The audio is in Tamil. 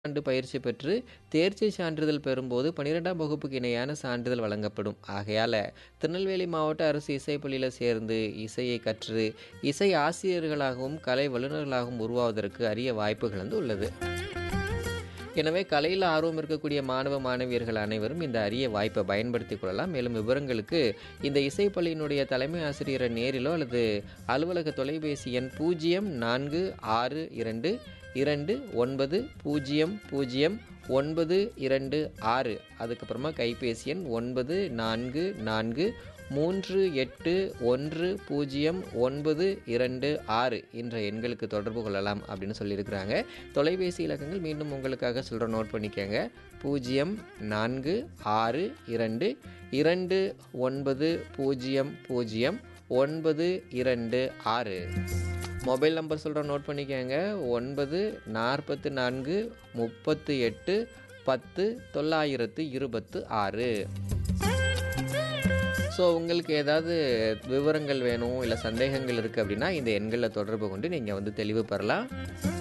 ஆண்டு பயிற்சி பெற்று தேர்ச்சி சான்றிதழ் பெறும்போது பன்னிரெண்டாம் வகுப்புக்கு இணையான சான்றிதழ் வழங்கப்படும் ஆகையால் திருநெல்வேலி மாவட்ட அரசு இசைப்பள்ளியில் சேர்ந்து இசையை கற்று இசை ஆசிரியர்களாகவும் கலை வல்லுநர்களாகவும் உருவாவதற்கு அரிய வாய்ப்புகள் வந்து உள்ளது எனவே கலையில் ஆர்வம் இருக்கக்கூடிய மாணவ மாணவியர்கள் அனைவரும் இந்த அரிய வாய்ப்பை பயன்படுத்திக் கொள்ளலாம் மேலும் விவரங்களுக்கு இந்த இசைப்பள்ளியினுடைய தலைமை ஆசிரியரை நேரிலோ அல்லது அலுவலக தொலைபேசி எண் பூஜ்ஜியம் நான்கு ஆறு இரண்டு இரண்டு ஒன்பது பூஜ்ஜியம் பூஜ்ஜியம் ஒன்பது இரண்டு ஆறு அதுக்கப்புறமா கைபேசி எண் ஒன்பது நான்கு நான்கு மூன்று எட்டு ஒன்று பூஜ்ஜியம் ஒன்பது இரண்டு ஆறு என்ற எண்களுக்கு தொடர்பு கொள்ளலாம் அப்படின்னு சொல்லியிருக்கிறாங்க தொலைபேசி இலக்கங்கள் மீண்டும் உங்களுக்காக சொல்கிற நோட் பண்ணிக்கோங்க பூஜ்ஜியம் நான்கு ஆறு இரண்டு இரண்டு ஒன்பது பூஜ்ஜியம் பூஜ்ஜியம் ஒன்பது இரண்டு ஆறு மொபைல் நம்பர் சொல்கிற நோட் பண்ணிக்கோங்க ஒன்பது நாற்பத்து நான்கு முப்பத்து எட்டு பத்து தொள்ளாயிரத்து இருபத்து ஆறு ஸோ உங்களுக்கு ஏதாவது விவரங்கள் வேணும் இல்லை சந்தேகங்கள் இருக்குது அப்படின்னா இந்த எண்களில் தொடர்பு கொண்டு நீங்கள் வந்து தெளிவு பெறலாம்